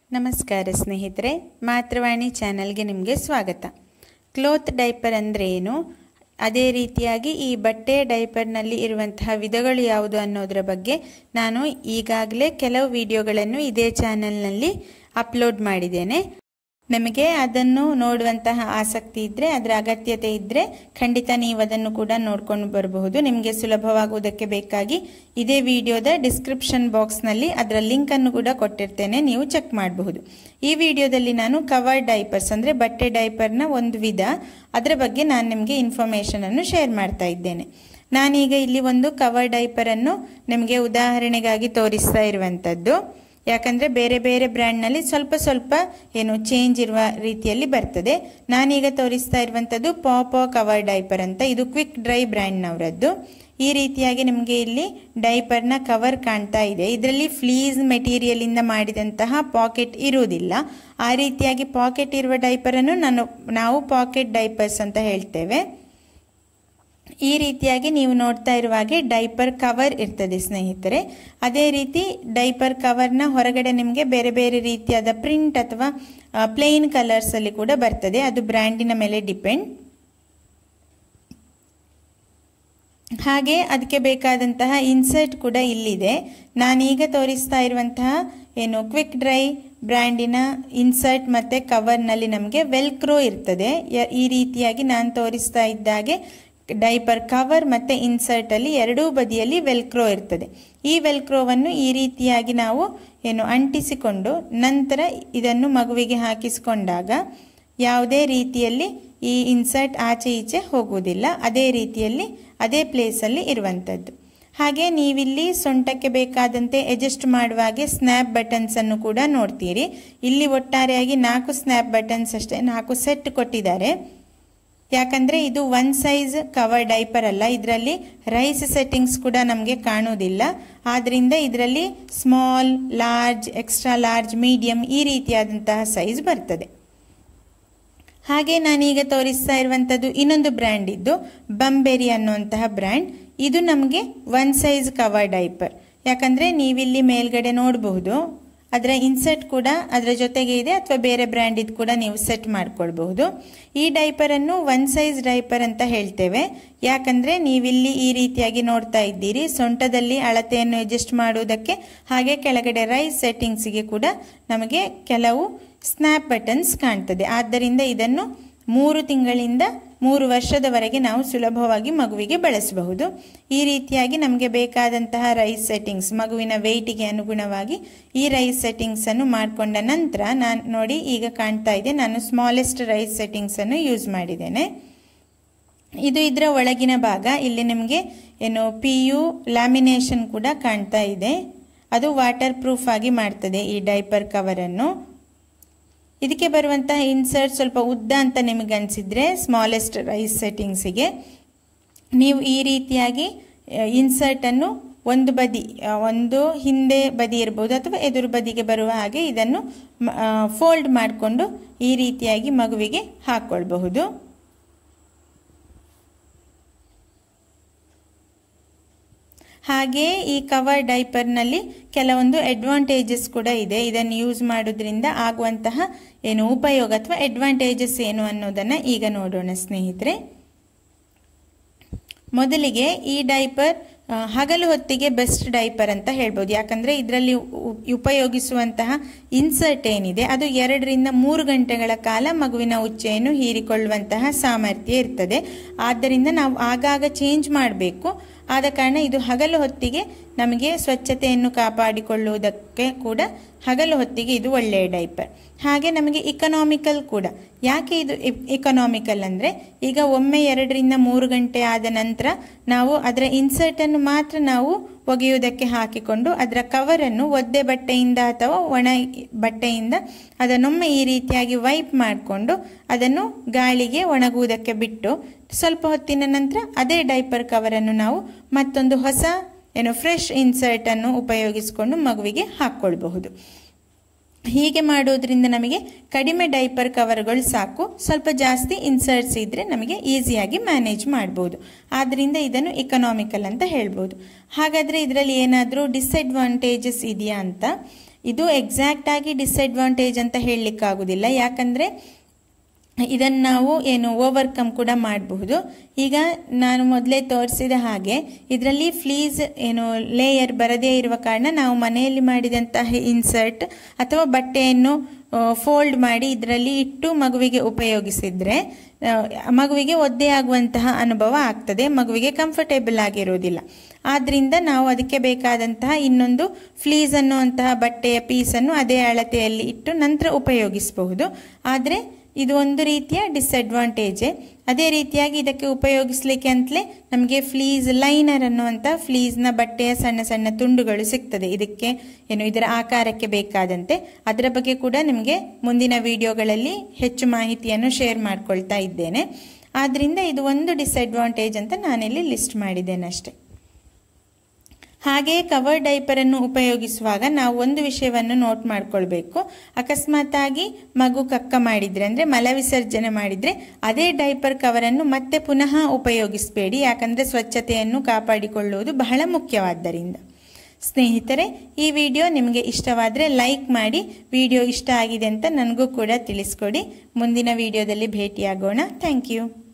ನಮಸ್ಕಾರ ಸ್ನೇಹಿತರೆ ಮಾತೃವಾಣಿ ಚಾನಲ್ಗೆ ನಿಮಗೆ ಸ್ವಾಗತ ಕ್ಲೋತ್ ಡೈಪರ್ ಅಂದರೆ ಏನು ಅದೇ ರೀತಿಯಾಗಿ ಈ ಬಟ್ಟೆ ಡೈಪರ್ನಲ್ಲಿ ಇರುವಂತಹ ವಿಧಗಳು ಯಾವುದು ಅನ್ನೋದರ ಬಗ್ಗೆ ನಾನು ಈಗಾಗಲೇ ಕೆಲವು ವಿಡಿಯೋಗಳನ್ನು ಇದೇ ಚಾನಲ್ನಲ್ಲಿ ಅಪ್ಲೋಡ್ ಮಾಡಿದ್ದೇನೆ ನಮಗೆ ಅದನ್ನು ನೋಡುವಂತಹ ಆಸಕ್ತಿ ಇದ್ದರೆ ಅದರ ಅಗತ್ಯತೆ ಇದ್ದರೆ ಖಂಡಿತ ನೀವು ಅದನ್ನು ಕೂಡ ನೋಡ್ಕೊಂಡು ಬರಬಹುದು ನಿಮಗೆ ಸುಲಭವಾಗುವುದಕ್ಕೆ ಬೇಕಾಗಿ ಇದೇ ವಿಡಿಯೋದ ಡಿಸ್ಕ್ರಿಪ್ಷನ್ ಬಾಕ್ಸ್ನಲ್ಲಿ ಅದರ ಲಿಂಕನ್ನು ಕೂಡ ಕೊಟ್ಟಿರ್ತೇನೆ ನೀವು ಚೆಕ್ ಮಾಡಬಹುದು ಈ ವಿಡಿಯೋದಲ್ಲಿ ನಾನು ಕವರ್ ಡೈಪರ್ಸ್ ಅಂದರೆ ಬಟ್ಟೆ ಡೈಪರ್ನ ಒಂದು ವಿಧ ಅದರ ಬಗ್ಗೆ ನಾನು ನಿಮಗೆ ಇನ್ಫಾರ್ಮೇಷನನ್ನು ಶೇರ್ ಮಾಡ್ತಾ ಇದ್ದೇನೆ ನಾನೀಗ ಇಲ್ಲಿ ಒಂದು ಕವರ್ ಡೈಪರನ್ನು ನಿಮಗೆ ಉದಾಹರಣೆಗಾಗಿ ತೋರಿಸ್ತಾ ಇರುವಂಥದ್ದು ಯಾಕಂದರೆ ಬೇರೆ ಬೇರೆ ಬ್ರ್ಯಾಂಡ್ನಲ್ಲಿ ಸ್ವಲ್ಪ ಸ್ವಲ್ಪ ಏನು ಚೇಂಜ್ ಇರುವ ರೀತಿಯಲ್ಲಿ ಬರ್ತದೆ ನಾನೀಗ ತೋರಿಸ್ತಾ ಇರುವಂಥದ್ದು ಪಾಪೋ ಕವರ್ ಡೈಪರ್ ಅಂತ ಇದು ಕ್ವಿಕ್ ಡ್ರೈ ಬ್ರ್ಯಾಂಡ್ನವರದ್ದು ಈ ರೀತಿಯಾಗಿ ನಿಮಗೆ ಇಲ್ಲಿ ಡೈಪರ್ನ ಕವರ್ ಕಾಣ್ತಾ ಇದೆ ಇದರಲ್ಲಿ ಫ್ಲೀಸ್ ಮೆಟೀರಿಯಲಿಂದ ಮಾಡಿದಂತಹ ಪಾಕೆಟ್ ಇರುವುದಿಲ್ಲ ಆ ರೀತಿಯಾಗಿ ಪಾಕೆಟ್ ಇರುವ ಡೈಪರನ್ನು ನಾನು ನಾವು ಪಾಕೆಟ್ ಡೈಪರ್ಸ್ ಅಂತ ಹೇಳ್ತೇವೆ ಈ ರೀತಿಯಾಗಿ ನೀವು ನೋಡ್ತಾ ಇರುವ ಹಾಗೆ ಡೈಪರ್ ಕವರ್ ಇರ್ತದೆ ಸ್ನೇಹಿತರೆ ಅದೇ ರೀತಿ ಡೈಪರ್ ಕವರ್ನ ಹೊರಗಡೆ ನಿಮಗೆ ಬೇರೆ ಬೇರೆ ರೀತಿಯಾದ ಪ್ರಿಂಟ್ ಅಥವಾ ಪ್ಲೇನ್ ಕಲರ್ಸ್ ಅಲ್ಲಿ ಕೂಡ ಬರ್ತದೆ ಅದು ಬ್ರ್ಯಾಂಡಿನ ಮೇಲೆ ಡಿಪೆಂಡ್ ಹಾಗೆ ಅದಕ್ಕೆ ಬೇಕಾದಂತಹ ಇನ್ಸರ್ಟ್ ಕೂಡ ಇಲ್ಲಿದೆ ನಾನೀಗ ತೋರಿಸ್ತಾ ಇರುವಂತಹ ಏನು ಕ್ವಿಕ್ ಡ್ರೈ ಬ್ರ್ಯಾಂಡಿನ ಇನ್ಸರ್ಟ್ ಮತ್ತು ಕವರ್ನಲ್ಲಿ ನಮಗೆ ವೆಲ್ಕ್ರೋ ಇರ್ತದೆ ಈ ರೀತಿಯಾಗಿ ನಾನು ತೋರಿಸ್ತಾ ಇದ್ದಾಗೆ ಡೈಪರ್ ಕವರ್ ಮತ್ತು ಇನ್ಸರ್ಟಲ್ಲಿ ಎರಡೂ ಬದಿಯಲ್ಲಿ ವೆಲ್ಕ್ರೋ ಇರ್ತದೆ ಈ ವೆಲ್ಕ್ರೋವನ್ನು ಈ ರೀತಿಯಾಗಿ ನಾವು ಏನು ಅಂಟಿಸಿಕೊಂಡು ನಂತರ ಇದನ್ನು ಮಗುವಿಗೆ ಹಾಕಿಸಿಕೊಂಡಾಗ ಯಾವುದೇ ರೀತಿಯಲ್ಲಿ ಈ ಇನ್ಸರ್ಟ್ ಆಚೆ ಈಚೆ ಹೋಗುವುದಿಲ್ಲ ಅದೇ ರೀತಿಯಲ್ಲಿ ಅದೇ ಪ್ಲೇಸಲ್ಲಿ ಇರುವಂಥದ್ದು ಹಾಗೆ ನೀವಿಲ್ಲಿ ಸೊಂಟಕ್ಕೆ ಬೇಕಾದಂತೆ ಅಡ್ಜಸ್ಟ್ ಮಾಡುವಾಗೆ ಸ್ನ್ಯಾಪ್ ಬಟನ್ಸ್ ಅನ್ನು ಕೂಡ ನೋಡ್ತೀರಿ ಇಲ್ಲಿ ಒಟ್ಟಾರೆಯಾಗಿ ನಾಲ್ಕು ಸ್ನ್ಯಾಪ್ ಬಟನ್ಸ್ ಅಷ್ಟೇ ನಾಲ್ಕು ಸೆಟ್ ಕೊಟ್ಟಿದ್ದಾರೆ ಯಾಕಂದರೆ ಇದು ಒನ್ ಸೈಜ್ ಕವರ್ ಡೈಪರ್ ಅಲ್ಲ ಇದರಲ್ಲಿ ರೈಸ್ ಸೆಟ್ಟಿಂಗ್ಸ್ ಕೂಡ ನಮಗೆ ಕಾಣುವುದಿಲ್ಲ ಆದ್ದರಿಂದ ಇದರಲ್ಲಿ small large extra large medium ಈ ರೀತಿಯಾದಂತಹ ಸೈಜ್ ಬರ್ತದೆ ಹಾಗೆ ನಾನೀಗ ತೋರಿಸ್ತಾ ಇರುವಂಥದ್ದು ಇನ್ನೊಂದು ಬ್ರ್ಯಾಂಡ್ ಇದ್ದು ಬಂಬೆರಿ ಅನ್ನುವಂತಹ ಬ್ರ್ಯಾಂಡ್ ಇದು ನಮಗೆ ಒನ್ ಸೈಜ್ ಕವರ್ ಡೈಪರ್ ಯಾಕಂದರೆ ನೀವಿಲ್ಲಿ ಮೇಲ್ಗಡೆ ನೋಡಬಹುದು ಅದರ ಇನ್ಸರ್ಟ್ ಕೂಡ ಅದರ ಜೊತೆಗೆ ಇದೆ ಅಥವಾ ಬೇರೆ ಬ್ರ್ಯಾಂಡ್ ಇದು ಕೂಡ ನೀವು ಸೆಟ್ ಮಾಡ್ಕೊಳ್ಬಹುದು ಈ ಡೈಪರನ್ನು ಒನ್ ಸೈಜ್ ಡೈಪರ್ ಅಂತ ಹೇಳ್ತೇವೆ ಯಾಕಂದರೆ ನೀವಿಲ್ಲಿ ಈ ರೀತಿಯಾಗಿ ನೋಡ್ತಾ ಇದ್ದೀರಿ ಸೊಂಟದಲ್ಲಿ ಅಳತೆಯನ್ನು ಅಡ್ಜಸ್ಟ್ ಮಾಡುವುದಕ್ಕೆ ಹಾಗೆ ಕೆಳಗಡೆ ರೈಸ್ ಸೆಟ್ಟಿಂಗ್ಸಿಗೆ ಕೂಡ ನಮಗೆ ಕೆಲವು ಸ್ನ್ಯಾಪ್ ಬಟನ್ಸ್ ಕಾಣ್ತದೆ ಆದ್ದರಿಂದ ಇದನ್ನು ಮೂರು ತಿಂಗಳಿಂದ ಮೂರು ವರ್ಷದವರೆಗೆ ನಾವು ಸುಲಭವಾಗಿ ಮಗುವಿಗೆ ಬಳಸಬಹುದು ಈ ರೀತಿಯಾಗಿ ನಮಗೆ ಬೇಕಾದಂತಹ ರೈಸ್ ಸೆಟ್ಟಿಂಗ್ಸ್ ಮಗುವಿನ ವೆಯ್ಟಿಗೆ ಅನುಗುಣವಾಗಿ ಈ ರೈಸ್ ಸೆಟ್ಟಿಂಗ್ಸನ್ನು ಮಾಡಿಕೊಂಡ ನಂತರ ನಾನು ನೋಡಿ ಈಗ ಕಾಣ್ತಾ ಇದೆ ನಾನು ಸ್ಮಾಲೆಸ್ಟ್ ರೈಸ್ ಸೆಟ್ಟಿಂಗ್ಸನ್ನು ಯೂಸ್ ಮಾಡಿದ್ದೇನೆ ಇದು ಇದರ ಒಳಗಿನ ಭಾಗ ಇಲ್ಲಿ ನಿಮಗೆ ಏನು ಪಿ ಯು ಲ್ಯಾಮಿನೇಷನ್ ಕೂಡ ಕಾಣ್ತಾ ಇದೆ ಅದು ವಾಟರ್ ಪ್ರೂಫ್ ಆಗಿ ಮಾಡ್ತದೆ ಈ ಡೈಪರ್ ಕವರನ್ನು ಇದಕ್ಕೆ ಬರುವಂತಹ ಇನ್ಸರ್ಟ್ ಸ್ವಲ್ಪ ಉದ್ದ ಅಂತ ನಿಮಗೆ ಅನಿಸಿದ್ರೆ ಸ್ಮಾಲೆಸ್ಟ್ ರೈಸ್ ಸೆಟ್ಟಿಂಗ್ಸಿಗೆ ನೀವು ಈ ರೀತಿಯಾಗಿ ಇನ್ಸರ್ಟನ್ನು ಒಂದು ಬದಿ ಒಂದು ಹಿಂದೆ ಬದಿ ಇರ್ಬೋದು ಅಥವಾ ಎದುರು ಬದಿಗೆ ಬರುವ ಹಾಗೆ ಇದನ್ನು ಫೋಲ್ಡ್ ಮಾಡಿಕೊಂಡು ಈ ರೀತಿಯಾಗಿ ಮಗುವಿಗೆ ಹಾಕ್ಕೊಳ್ಬಹುದು ಹಾಗೆ ಈ ಕವರ್ ಡೈಪರ್ನಲ್ಲಿ ಕೆಲವೊಂದು ಅಡ್ವಾಂಟೇಜಸ್ ಕೂಡ ಇದೆ ಇದನ್ನು ಯೂಸ್ ಮಾಡೋದ್ರಿಂದ ಆಗುವಂತಹ ಏನು ಉಪಯೋಗ ಅಥವಾ ಅಡ್ವಾಂಟೇಜಸ್ ಏನು ಅನ್ನೋದನ್ನು ಈಗ ನೋಡೋಣ ಸ್ನೇಹಿತರೆ ಮೊದಲಿಗೆ ಈ ಡೈಪರ್ ಹಗಲು ಹೊತ್ತಿಗೆ ಬೆಸ್ಟ್ ಡೈಪರ್ ಅಂತ ಹೇಳ್ಬೋದು ಯಾಕಂದರೆ ಇದರಲ್ಲಿ ಉಪಯೋಗಿಸುವಂತಹ ಇನ್ಸರ್ಟ್ ಏನಿದೆ ಅದು ಎರಡರಿಂದ ಮೂರು ಗಂಟೆಗಳ ಕಾಲ ಮಗುವಿನ ಉಚ್ಚೆಯನ್ನು ಹೀರಿಕೊಳ್ಳುವಂತಹ ಸಾಮರ್ಥ್ಯ ಇರ್ತದೆ ಆದ್ದರಿಂದ ನಾವು ಆಗಾಗ ಚೇಂಜ್ ಮಾಡಬೇಕು ಆದ ಕಾರಣ ಇದು ಹಗಲು ಹೊತ್ತಿಗೆ ನಮಗೆ ಸ್ವಚ್ಛತೆಯನ್ನು ಕಾಪಾಡಿಕೊಳ್ಳುವುದಕ್ಕೆ ಕೂಡ ಹಗಲು ಹೊತ್ತಿಗೆ ಇದು ಒಳ್ಳೆಯ ಡೈಪರ್ ಹಾಗೆ ನಮಗೆ ಇಕನಾಮಿಕಲ್ ಕೂಡ ಯಾಕೆ ಇದು ಇಕನಾಮಿಕಲ್ ಅಂದರೆ ಈಗ ಒಮ್ಮೆ ಎರಡರಿಂದ ಮೂರು ಗಂಟೆ ಆದ ನಂತರ ನಾವು ಅದರ ಇನ್ಸರ್ಟನ್ನು ಮಾತ್ರ ನಾವು ಒಗೆಯುವುದಕ್ಕೆ ಹಾಕಿಕೊಂಡು ಅದರ ಕವರನ್ನು ಒದ್ದೆ ಬಟ್ಟೆಯಿಂದ ಅಥವಾ ಒಣ ಬಟ್ಟೆಯಿಂದ ಅದನ್ನೊಮ್ಮೆ ಈ ರೀತಿಯಾಗಿ ವೈಪ್ ಮಾಡಿಕೊಂಡು ಅದನ್ನು ಗಾಳಿಗೆ ಒಣಗುವುದಕ್ಕೆ ಬಿಟ್ಟು ಸ್ವಲ್ಪ ಹೊತ್ತಿನ ನಂತರ ಅದೇ ಡೈಪರ್ ಕವರನ್ನು ನಾವು ಮತ್ತೊಂದು ಹೊಸ ಏನು ಫ್ರೆಶ್ ಇನ್ಸರ್ಟನ್ನು ಉಪಯೋಗಿಸಿಕೊಂಡು ಮಗುವಿಗೆ ಹಾಕ್ಕೊಳ್ಬಹುದು ಹೀಗೆ ಮಾಡೋದ್ರಿಂದ ನಮಗೆ ಕಡಿಮೆ ಡೈಪರ್ ಕವರ್ಗಳು ಸಾಕು ಸ್ವಲ್ಪ ಜಾಸ್ತಿ ಇನ್ಸರ್ಟ್ಸ್ ಇದ್ದರೆ ನಮಗೆ ಈಸಿಯಾಗಿ ಮ್ಯಾನೇಜ್ ಮಾಡ್ಬೋದು ಆದ್ದರಿಂದ ಇದನ್ನು ಇಕನಾಮಿಕಲ್ ಅಂತ ಹೇಳ್ಬೋದು ಹಾಗಾದರೆ ಇದರಲ್ಲಿ ಏನಾದರೂ ಡಿಸ್ಅಡ್ವಾಂಟೇಜಸ್ ಇದೆಯಾ ಅಂತ ಇದು ಎಕ್ಸಾಕ್ಟ್ ಆಗಿ ಡಿಸ್ಅಡ್ವಾಂಟೇಜ್ ಅಂತ ಹೇಳಲಿಕ್ಕಾಗೋದಿಲ್ಲ ಯಾಕಂದರೆ ಇದನ್ನು ನಾವು ಏನು ಓವರ್ಕಮ್ ಕೂಡ ಮಾಡಬಹುದು ಈಗ ನಾನು ಮೊದಲೇ ತೋರಿಸಿದ ಹಾಗೆ ಇದರಲ್ಲಿ ಫ್ಲೀಸ್ ಏನು ಲೇಯರ್ ಬರದೇ ಇರುವ ಕಾರಣ ನಾವು ಮನೆಯಲ್ಲಿ ಮಾಡಿದಂತಹ ಇನ್ಸರ್ಟ್ ಅಥವಾ ಬಟ್ಟೆಯನ್ನು ಫೋಲ್ಡ್ ಮಾಡಿ ಇದರಲ್ಲಿ ಇಟ್ಟು ಮಗುವಿಗೆ ಉಪಯೋಗಿಸಿದ್ರೆ ಮಗುವಿಗೆ ಒದ್ದೆ ಆಗುವಂತಹ ಅನುಭವ ಆಗ್ತದೆ ಮಗುವಿಗೆ ಕಂಫರ್ಟೇಬಲ್ ಆಗಿರೋದಿಲ್ಲ ಆದ್ದರಿಂದ ನಾವು ಅದಕ್ಕೆ ಬೇಕಾದಂತಹ ಇನ್ನೊಂದು ಫ್ಲೀಸ್ ಅನ್ನುವಂತಹ ಬಟ್ಟೆಯ ಪೀಸನ್ನು ಅದೇ ಅಳತೆಯಲ್ಲಿ ಇಟ್ಟು ನಂತರ ಉಪಯೋಗಿಸಬಹುದು ಆದರೆ ಇದು ಒಂದು ರೀತಿಯ ಡಿಸ್ಅಡ್ವಾಂಟೇಜೇ ಅದೇ ರೀತಿಯಾಗಿ ಇದಕ್ಕೆ ಉಪಯೋಗಿಸ್ಲಿಕ್ಕೆ ಅಂತಲೇ ನಮಗೆ ಫ್ಲೀಸ್ ಲೈನರ್ ಅನ್ನುವಂಥ ಫ್ಲೀಸ್ನ ಬಟ್ಟೆಯ ಸಣ್ಣ ಸಣ್ಣ ತುಂಡುಗಳು ಸಿಗ್ತದೆ ಇದಕ್ಕೆ ಏನು ಇದರ ಆಕಾರಕ್ಕೆ ಬೇಕಾದಂತೆ ಅದರ ಬಗ್ಗೆ ಕೂಡ ನಿಮಗೆ ಮುಂದಿನ ವಿಡಿಯೋಗಳಲ್ಲಿ ಹೆಚ್ಚು ಮಾಹಿತಿಯನ್ನು ಶೇರ್ ಮಾಡ್ಕೊಳ್ತಾ ಇದ್ದೇನೆ ಆದ್ದರಿಂದ ಇದು ಒಂದು ಡಿಸ್ಅಡ್ವಾಂಟೇಜ್ ಅಂತ ನಾನಿಲ್ಲಿ ಲಿಸ್ಟ್ ಮಾಡಿದ್ದೇನೆ ಅಷ್ಟೇ ಹಾಗೆಯೇ ಕವರ್ ಡೈಪರನ್ನು ಉಪಯೋಗಿಸುವಾಗ ನಾವು ಒಂದು ವಿಷಯವನ್ನು ನೋಟ್ ಮಾಡ್ಕೊಳ್ಬೇಕು ಅಕಸ್ಮಾತಾಗಿ ಮಗು ಕಕ್ಕ ಮಾಡಿದರೆ ಅಂದರೆ ಮಲವಿಸರ್ಜನೆ ಮಾಡಿದರೆ ಅದೇ ಡೈಪರ್ ಕವರನ್ನು ಮತ್ತೆ ಪುನಃ ಉಪಯೋಗಿಸಬೇಡಿ ಯಾಕಂದರೆ ಸ್ವಚ್ಛತೆಯನ್ನು ಕಾಪಾಡಿಕೊಳ್ಳುವುದು ಬಹಳ ಮುಖ್ಯವಾದ್ದರಿಂದ ಸ್ನೇಹಿತರೆ ಈ ವಿಡಿಯೋ ನಿಮಗೆ ಇಷ್ಟವಾದರೆ ಲೈಕ್ ಮಾಡಿ ವಿಡಿಯೋ ಇಷ್ಟ ಆಗಿದೆ ಅಂತ ನನಗೂ ಕೂಡ ತಿಳಿಸ್ಕೊಡಿ ಮುಂದಿನ ವಿಡಿಯೋದಲ್ಲಿ ಭೇಟಿಯಾಗೋಣ ಥ್ಯಾಂಕ್ ಯು